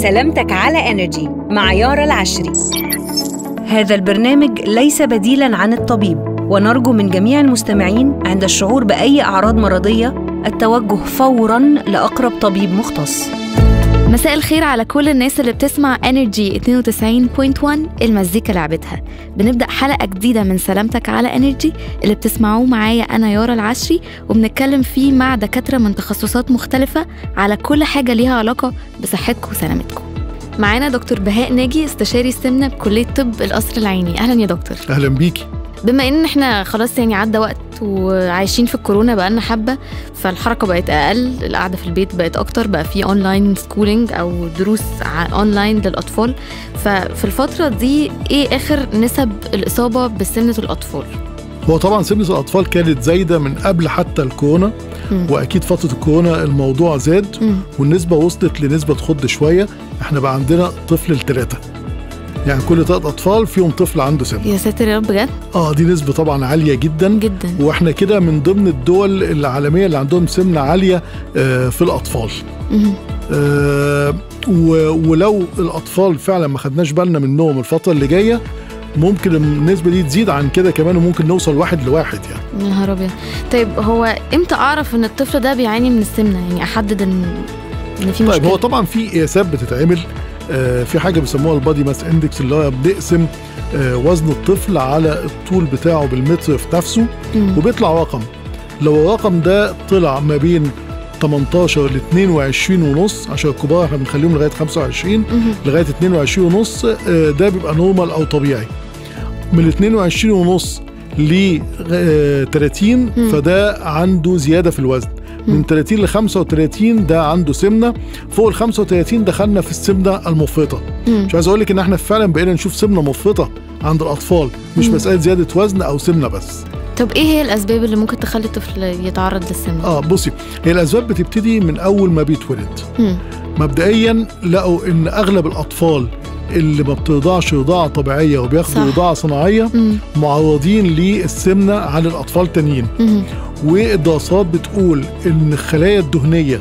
سلامتك على انرجي مع يارا العشري هذا البرنامج ليس بديلا عن الطبيب ونرجو من جميع المستمعين عند الشعور باي اعراض مرضيه التوجه فورا لاقرب طبيب مختص مساء الخير على كل الناس اللي بتسمع انرجي 92.1 المزيكا لعبتها بنبدا حلقه جديده من سلامتك على انرجي اللي بتسمعوه معايا انا يارا العشري وبنتكلم فيه مع دكاتره من تخصصات مختلفه على كل حاجه ليها علاقه بصحتكم وسلامتكم معانا دكتور بهاء ناجي استشاري السمنه بكليه طب القصر العيني اهلا يا دكتور اهلا بيكي بما ان احنا خلاص يعني عدى وقت وعايشين في الكورونا بقالنا حبه فالحركه بقت اقل القعده في البيت بقت اكتر بقى في اونلاين سكولينج او دروس اونلاين للاطفال ففي الفتره دي ايه اخر نسب الاصابه بسمنه الاطفال هو طبعا سمنة الأطفال كانت زايدة من قبل حتى الكورونا مم. وأكيد فترة الكورونا الموضوع زاد مم. والنسبة وصلت لنسبة تخض شوية احنا بقى عندنا طفل لثلاثة يعني كل ثلاث أطفال فيهم طفل عنده سمنة يا ساتر يا رب بجد اه دي نسبة طبعا عالية جدا جدا واحنا كده من ضمن الدول العالمية اللي عندهم سمنة عالية آه، في الأطفال مم. آه، و- ولو الأطفال فعلا ما خدناش بالنا منهم الفترة اللي جاية ممكن النسبة دي تزيد عن كده كمان وممكن نوصل واحد لواحد يعني يا نهار ابيض طيب هو امتى اعرف ان الطفل ده بيعاني من السمنه يعني احدد ان ان في طيب مشكله هو طبعا في قياسات بتتعمل آه، في حاجه بيسموها البادي ماس اندكس اللي هو بنقسم آه، وزن الطفل على الطول بتاعه بالمتر في نفسه مم. وبيطلع رقم لو الرقم ده طلع ما بين 18 ل 22 ونص عشان الكبار احنا بنخليهم لغايه 25 مم. لغايه 22 ونص آه، ده بيبقى نورمال او طبيعي من 22 ونص ل آه، 30 مم. فده عنده زياده في الوزن من مم. 30 ل 35 ده عنده سمنه فوق ال 35 دخلنا في السمنه المفرطه مم. مش عايز اقول لك ان احنا فعلا بقينا نشوف سمنه مفرطه عند الاطفال مش مم. مساله زياده وزن او سمنه بس طب ايه هي الاسباب اللي ممكن تخلي الطفل يتعرض للسمنه اه بصي هي الاسباب بتبتدي من اول ما بيتولد مم. مبدئيا لقوا ان اغلب الاطفال اللي ما بترضعش رضاعه طبيعيه وبياخدوا صح. رضاعه صناعيه مم. معرضين للسمنه عن الاطفال تانيين مم. والدراسات بتقول ان الخلايا الدهنيه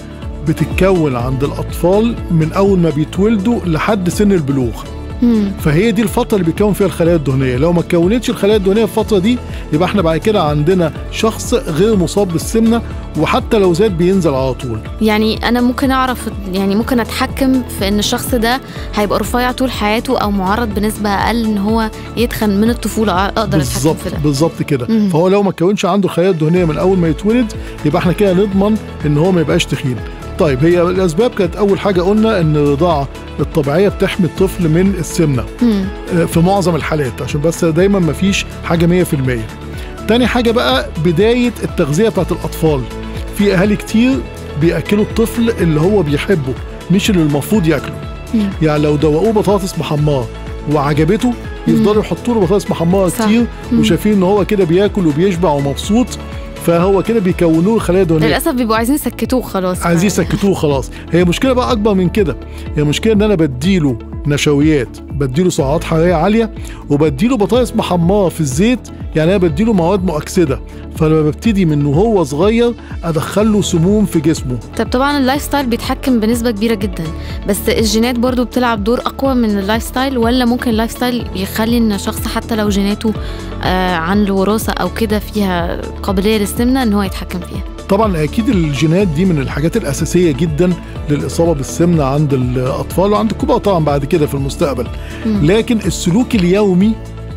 بتتكون عند الاطفال من اول ما بيتولدوا لحد سن البلوغ مم. فهي دي الفتره اللي بيتكون فيها الخلايا الدهنيه لو ما اتكونتش الخلايا الدهنيه في الفتره دي يبقى احنا بعد كده عندنا شخص غير مصاب بالسمنه وحتى لو زاد بينزل على طول يعني انا ممكن اعرف يعني ممكن اتحكم في ان الشخص ده هيبقى رفيع طول حياته او معرض بنسبه اقل ان هو يتخن من الطفوله اقدر اتحكم بالظبط في ده بالظبط كده مم. فهو لو ما اتكونش عنده الخلايا الدهنيه من اول ما يتولد يبقى احنا كده نضمن ان هو ما يبقاش تخين طيب هي الاسباب كانت اول حاجه قلنا ان الرضاعه الطبيعيه بتحمي الطفل من السمنه مم. آه، في معظم الحالات عشان بس دايما ما فيش حاجه 100% تاني حاجه بقى بدايه التغذيه بتاعت الاطفال في اهالي كتير بياكلوا الطفل اللي هو بيحبه مش اللي المفروض ياكله مم. يعني لو دوقوه بطاطس محمره وعجبته يفضلوا يحطوا له بطاطس محمره صح. كتير مم. وشايفين ان هو كده بياكل وبيشبع ومبسوط فهو كده بيكونوا له خلايا دهنيه للاسف بيبقوا عايزين يسكتوه خلاص عايزين يسكتوه خلاص هي مشكله بقى اكبر من كده هي مشكله ان انا بديله نشويات بديله سعرات حراريه عاليه وبديله بطاطس محمره في الزيت يعني انا بديله مواد مؤكسده فلما ببتدي من وهو صغير ادخله سموم في جسمه طب طبعا اللايف ستايل بيتحكم بنسبه كبيره جدا بس الجينات برضو بتلعب دور اقوى من اللايف ستايل ولا ممكن اللايف ستايل يخلي ان شخص حتى لو جيناته آه عن الوراثه او كده فيها قابليه للسمنه ان هو يتحكم فيها طبعا اكيد الجينات دي من الحاجات الاساسيه جدا للاصابه بالسمنه عند الاطفال وعند الكبار طبعا بعد كده في المستقبل مم. لكن السلوك اليومي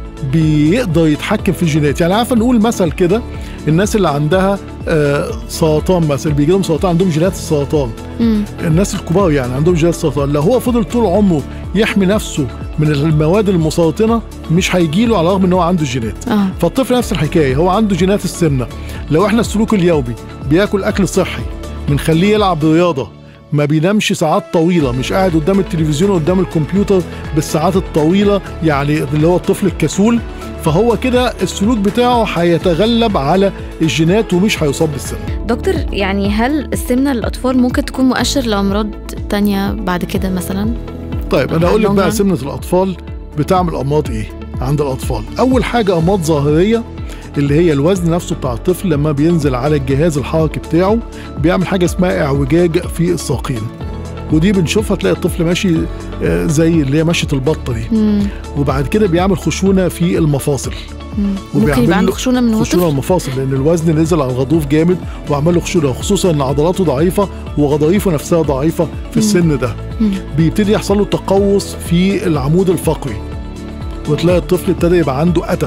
بيقدر يتحكم في الجينات يعني عارفه نقول مثل كده الناس اللي عندها آه، سرطان مثلا بيجي لهم سرطان عندهم جينات السرطان مم. الناس الكبار يعني عندهم جينات السرطان لو هو فضل طول عمره يحمي نفسه من المواد المسرطنه مش هيجيله على الرغم ان هو عنده الجينات اه فالطفل نفس الحكايه هو عنده جينات السمنه لو احنا السلوك اليومي بياكل اكل صحي بنخليه يلعب رياضه ما بينامش ساعات طويله مش قاعد قدام التلفزيون قدام الكمبيوتر بالساعات الطويله يعني اللي هو الطفل الكسول فهو كده السلوك بتاعه هيتغلب على الجينات ومش هيصاب بالسمنه دكتور يعني هل السمنه للاطفال ممكن تكون مؤشر لامراض تانية بعد كده مثلا طيب انا اقول لك عندهم بقى يعني؟ سمنه الاطفال بتعمل امراض ايه عند الاطفال اول حاجه امراض ظاهريه اللي هي الوزن نفسه بتاع الطفل لما بينزل على الجهاز الحركي بتاعه بيعمل حاجه اسمها اعوجاج في الساقين ودي بنشوفها تلاقي الطفل ماشي آه، زي اللي هي مشيه البطه دي مم. وبعد كده بيعمل خشونه في المفاصل مم. ممكن وبيعمل يبقى عنده له خشونه من هو خشونه طفل المفاصل لان الوزن نزل على الغضروف جامد وعمل له خشونه خصوصا ان عضلاته ضعيفه وغضاريفه نفسها ضعيفه في السن ده مم. بيبتدي يحصل له تقوس في العمود الفقري وتلاقي الطفل ابتدى يبقى عنده أتب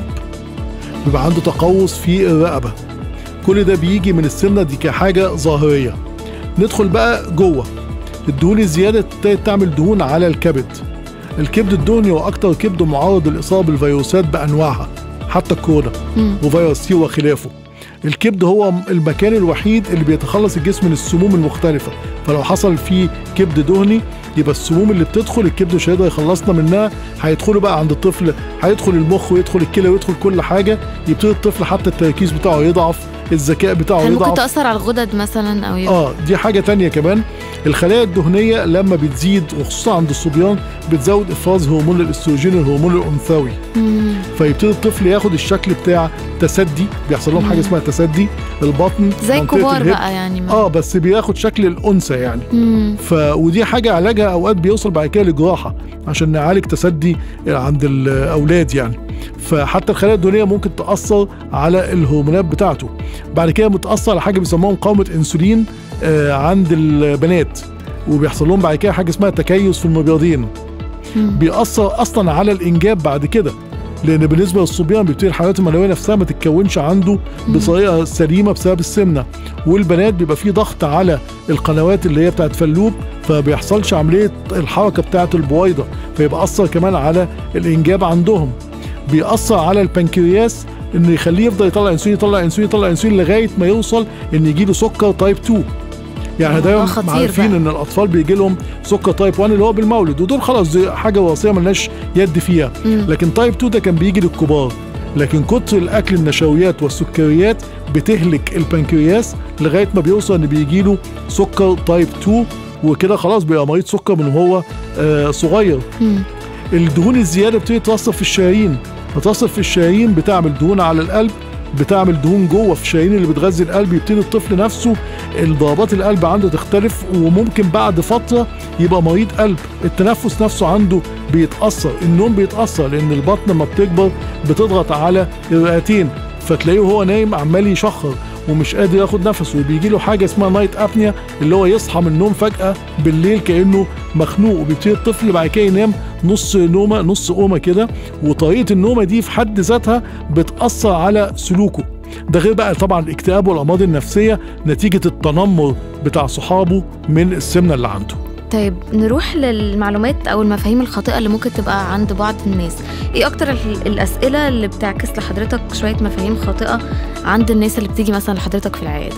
بيبقى عنده تقوس في الرقبة كل ده بيجي من السمنة دي كحاجة ظاهرية ندخل بقى جوه الدهون الزيادة ابتدت تعمل دهون على الكبد الكبد الدهني هو أكتر كبد معرض للإصابة بالفيروسات بأنواعها حتى الكورونا مم. وفيروس سي وخلافه الكبد هو المكان الوحيد اللي بيتخلص الجسم من السموم المختلفة فلو حصل فيه كبد دهني يبقى السموم اللي بتدخل الكبد مش هيقدر يخلصنا منها هيدخلوا بقى عند الطفل هيدخل المخ ويدخل الكلى ويدخل كل حاجة يبتدي الطفل حتى التركيز بتاعه يضعف الذكاء بتاعه هل ممكن يضعف تاثر على الغدد مثلا او يبقى اه دي حاجة تانية كمان الخلايا الدهنية لما بتزيد وخصوصا عند الصبيان بتزود افراز هرمون الاستروجين الهرمون الانثوي مم. فيبتدي الطفل ياخد الشكل بتاع تسدي بيحصل لهم حاجه اسمها تسدي البطن زي منطقة الكبار الهب. بقى يعني ما. اه بس بياخد شكل الانثى يعني مم. ف ودي حاجه علاجها اوقات بيوصل بعد كده لجراحه عشان نعالج تسدي عند الاولاد يعني فحتى الخلايا الدهنيه ممكن تاثر على الهرمونات بتاعته بعد كده متاثر على حاجه بيسموها مقاومه انسولين آه عند البنات وبيحصل لهم بعد كده حاجه اسمها تكيس في المبيضين مم. بيأثر اصلا على الانجاب بعد كده لان بالنسبه للصبيان بيبتدي الحيوانات المنويه نفسها ما تتكونش عنده بطريقه سليمه بسبب السمنه والبنات بيبقى في ضغط على القنوات اللي هي بتاعت فلوب فبيحصلش عمليه الحركه بتاعت البويضه فيبقى اثر كمان على الانجاب عندهم بيأثر على البنكرياس انه يخليه يفضل يطلع انسولين يطلع انسولين يطلع انسولين لغايه ما يوصل ان يجيله سكر تايب 2 يعني الموضوع دايما خطير عارفين بقى. ان الاطفال بيجي لهم سكر تايب 1 اللي هو بالمولد ودول خلاص دي حاجه وراثيه ملناش يد فيها مم. لكن تايب 2 ده كان بيجي للكبار لكن كتر الاكل النشويات والسكريات بتهلك البنكرياس لغايه ما بيوصل ان بيجي له سكر تايب 2 وكده خلاص بيبقى مريض سكر من وهو آه صغير مم. الدهون الزياده بتبتدي تتوصل في الشرايين بتوصل في الشرايين بتعمل دهون على القلب بتعمل دهون جوه في الشرايين اللي بتغذي القلب يبتدي الطفل نفسه ضربات القلب عنده تختلف وممكن بعد فتره يبقى مريض قلب التنفس نفسه عنده بيتاثر النوم بيتاثر لان البطن لما بتكبر بتضغط على الرئتين فتلاقيه وهو نايم عمال يشخر ومش قادر ياخد نفسه وبيجي له حاجه اسمها نايت ابنيا اللي هو يصحى من النوم فجاه بالليل كانه مخنوق وبيبتدي الطفل بعد كده ينام نص نومه نص قومه كده وطريقه النومه دي في حد ذاتها بتاثر على سلوكه ده غير بقى طبعا الاكتئاب والامراض النفسيه نتيجه التنمر بتاع صحابه من السمنه اللي عنده طيب نروح للمعلومات او المفاهيم الخاطئه اللي ممكن تبقى عند بعض الناس ايه اكتر ال- الاسئله اللي بتعكس لحضرتك شويه مفاهيم خاطئه عند الناس اللي بتيجي مثلا لحضرتك في العياده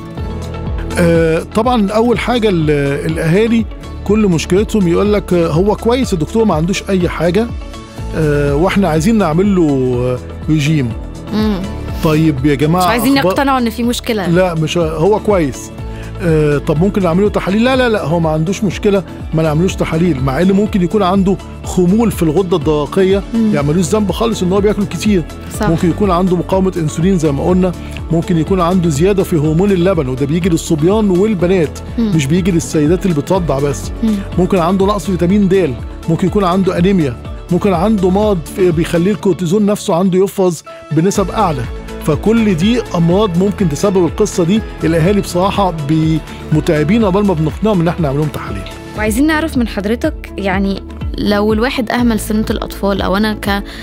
آه، طبعا اول حاجه ال- الاهالي كل مشكلتهم يقول لك آه، هو كويس الدكتور ما عندوش اي حاجه آه، واحنا عايزين نعمل له آه، رجيم مم. طيب يا جماعه مش عايزين أخبار- يقتنعوا ان في مشكله لا مش هو كويس آه طب ممكن نعمله تحاليل لا لا لا هو ما عندوش مشكله ما نعملوش تحاليل مع ان ممكن يكون عنده خمول في الغده الدرقيه مم. يعني ملوش ذنب خالص ان هو بياكل كتير صح ممكن يكون عنده مقاومه انسولين زي ما قلنا ممكن يكون عنده زياده في هرمون اللبن وده بيجي للصبيان والبنات مم. مش بيجي للسيدات اللي بترضع بس مم. ممكن عنده نقص فيتامين د ممكن يكون عنده انيميا ممكن عنده مرض في- بيخليه الكورتيزون نفسه عنده يفرز بنسب اعلى فكل دي امراض ممكن تسبب القصه دي الاهالي بصراحه بي- متعبين قبل ما بنقنعهم ان احنا نعمل لهم تحاليل وعايزين نعرف من حضرتك يعني لو الواحد اهمل سنه الاطفال او انا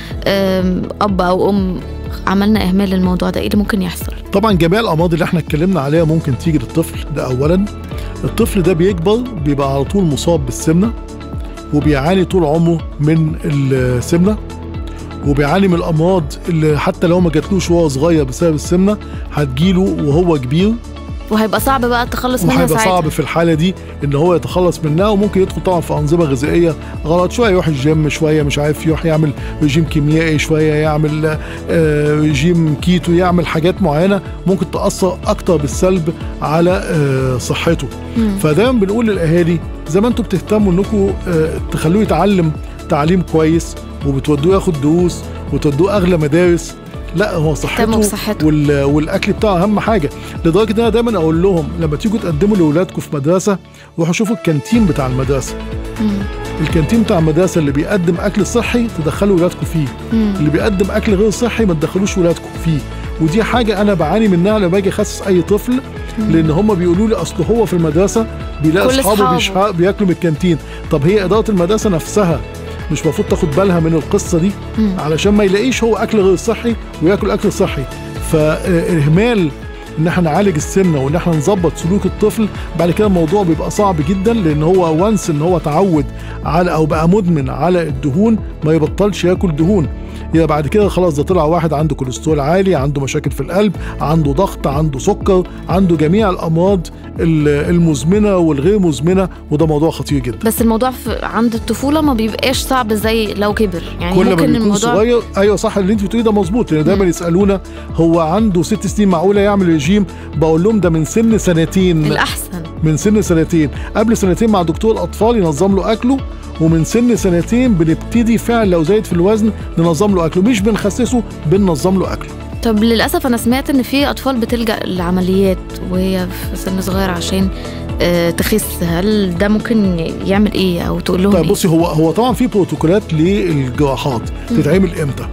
كأب او ام عملنا اهمال للموضوع ده ايه اللي ممكن يحصل طبعا جميع الامراض اللي احنا اتكلمنا عليها ممكن تيجي للطفل ده اولا الطفل ده بيكبر بيبقى على طول مصاب بالسمنه وبيعاني طول عمره من السمنه وبيعاني من الامراض اللي حتى لو ما جاتلوش وهو صغير بسبب السمنه هتجيله وهو كبير وهيبقى صعب بقى التخلص منها وهيبقى ساعتها صعب في الحاله دي ان هو يتخلص منها وممكن يدخل طبعا في انظمه غذائيه غلط شويه يروح الجيم شويه مش عارف يروح يعمل رجيم كيميائي شويه يعمل آه، رجيم كيتو يعمل حاجات معينه ممكن تاثر اكتر بالسلب على آه، صحته مم. فدايما بنقول للاهالي زي ما انتم بتهتموا انكم آه، تخلوه يتعلم تعليم كويس وبتودوه ياخد دروس وتودوه اغلى مدارس لا هو اهتموا صحته بصحته وال... والاكل بتاعه اهم حاجه لدرجه ان انا دايما اقول لهم لما تيجوا تقدموا لاولادكم في مدرسه روحوا شوفوا الكانتين بتاع المدرسه مم. الكانتين بتاع المدرسه اللي بيقدم اكل صحي تدخلوا ولادكم فيه مم. اللي بيقدم اكل غير صحي ما تدخلوش ولادكم فيه ودي حاجه انا بعاني منها لما باجي اخسس اي طفل لان هم بيقولوا لي اصل هو في المدرسه بيلاقي كل اصحابه أصحابه. بيشها- بياكلوا من الكانتين طب هي اداره المدرسه نفسها مش المفروض تاخد بالها من القصه دي مم. علشان ما يلاقيش هو اكل غير صحي وياكل اكل صحي فاهمال ان احنا نعالج السمنه وان احنا نظبط سلوك الطفل بعد كده الموضوع بيبقى صعب جدا لان هو وانس ان هو تعود على او بقى مدمن على الدهون ما يبطلش ياكل دهون يبقى بعد كده خلاص ده طلع واحد عنده كوليسترول عالي عنده مشاكل في القلب عنده ضغط عنده سكر عنده جميع الامراض ال- المزمنه والغير مزمنه وده موضوع خطير جدا بس الموضوع في عند الطفوله ما بيبقاش صعب زي لو كبر يعني كل ما ممكن بيكون الموضوع صغير ايوه صح اللي انت بتقوليه ده مظبوط لان دايما مم. يسالونا هو عنده ست سنين معقوله يعمل رجيم بقول لهم ده من سن سنتين الاحسن من سن سنتين قبل سنتين مع دكتور الاطفال ينظم له اكله ومن سن سنتين بنبتدي فعلا لو زايد في الوزن ننظم له اكله مش بنخسسه بننظم له اكله طب للاسف انا سمعت ان في اطفال بتلجا لعمليات وهي في سن صغير عشان آه، تخس هل ده ممكن يعمل ايه او تقول لهم طيب ايه بصي هو هو طبعا في بروتوكولات للجراحات مم. تتعمل امتى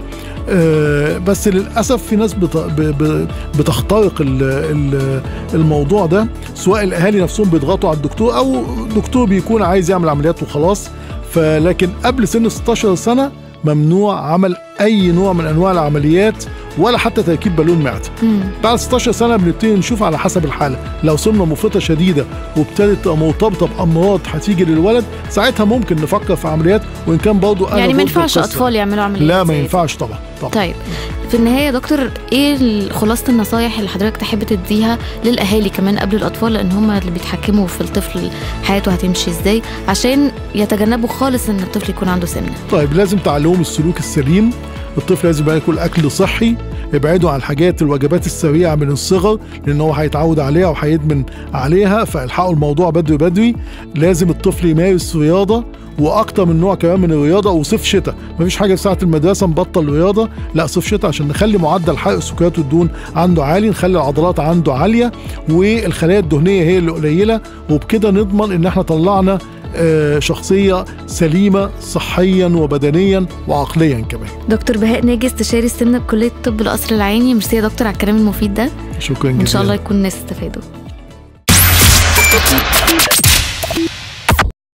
آه بس للاسف في ناس بت ب ب بتخترق ال ال الموضوع ده سواء الاهالي نفسهم بيضغطوا على الدكتور او الدكتور بيكون عايز يعمل عمليات وخلاص فلكن قبل سن 16 سنه ممنوع عمل اي نوع من انواع العمليات ولا حتى تركيب بالون معده مم. بعد 16 سنه بنبتدي نشوف على حسب الحاله لو سمنه مفرطه شديده وابتدت تبقى مرتبطه بامراض هتيجي للولد ساعتها ممكن نفكر في عمليات وان كان برضه انا يعني ما ضد ينفعش القصة. اطفال يعملوا عمليات لا ما زي دي. ينفعش طبعا طبعا طيب في النهايه يا دكتور ايه ال- خلاصه النصايح اللي حضرتك تحب تديها للاهالي كمان قبل الاطفال لان هم اللي بيتحكموا في الطفل حياته هتمشي ازاي عشان يتجنبوا خالص ان الطفل يكون عنده سمنه طيب لازم تعلمهم السلوك السليم الطفل لازم ياكل اكل صحي ابعدوا عن الحاجات الوجبات السريعه من الصغر لان هو هيتعود عليها وهيدمن عليها فالحقوا الموضوع بدري بدري لازم الطفل يمارس رياضه واكتر من نوع كمان من الرياضه وصيف شتاء مفيش حاجه في ساعه المدرسه نبطل رياضه لا صيف شتاء عشان نخلي معدل حرق السكريات والدهون عنده عالي نخلي العضلات عنده عاليه والخلايا الدهنيه هي اللي قليله وبكده نضمن ان احنا طلعنا آه، شخصيه سليمه صحيا وبدنيا وعقليا كمان دكتور بهاء ناجي استشاري السمنه بكليه طب القصر العيني ميرسي يا دكتور على الكلام المفيد ده شكرا جزيلا وان شاء الله يكون الناس استفادوا